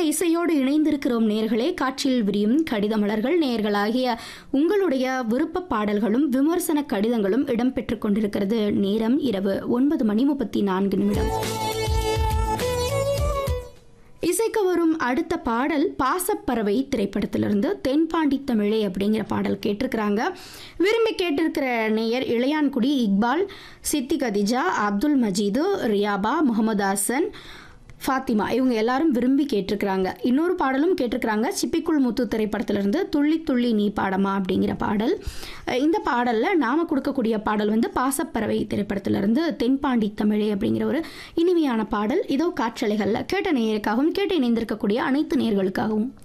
இசையோடு இணைந்திருக்கிறோம் நேர்களே காற்றில் விரியும் கடித மலர்கள் நேர்களாகிய உங்களுடைய விருப்ப பாடல்களும் விமர்சன கடிதங்களும் இடம்பெற்றுக் கொண்டிருக்கிறது நேரம் இரவு ஒன்பது மணி முப்பத்தி நான்கு நிமிடம் இசைக்க வரும் அடுத்த பாடல் பாசப்பறவை திரைப்படத்திலிருந்து தென்பாண்டி தமிழே அப்படிங்கிற பாடல் கேட்டிருக்கிறாங்க விரும்பி கேட்டிருக்கிற நேயர் இளையான்குடி இக்பால் சித்தி கதிஜா அப்துல் மஜீது ரியாபா முகமது ஹசன் ஃபாத்திமா இவங்க எல்லாரும் விரும்பி கேட்டிருக்கிறாங்க இன்னொரு பாடலும் கேட்டிருக்கிறாங்க சிப்பிக்குள் முத்து திரைப்படத்திலிருந்து துள்ளி துள்ளி நீ பாடமா அப்படிங்கிற பாடல் அஹ் இந்த பாடலில் நாம் கொடுக்கக்கூடிய பாடல் வந்து பாசப்பறவை திரைப்படத்திலிருந்து தென்பாண்டி தமிழே அப்படிங்கிற ஒரு இனிமையான பாடல் இதோ காற்றலைகளில் கேட்ட நேயருக்காகவும் கேட்டு இணைந்திருக்கக்கூடிய அனைத்து நேயர்களுக்காகவும்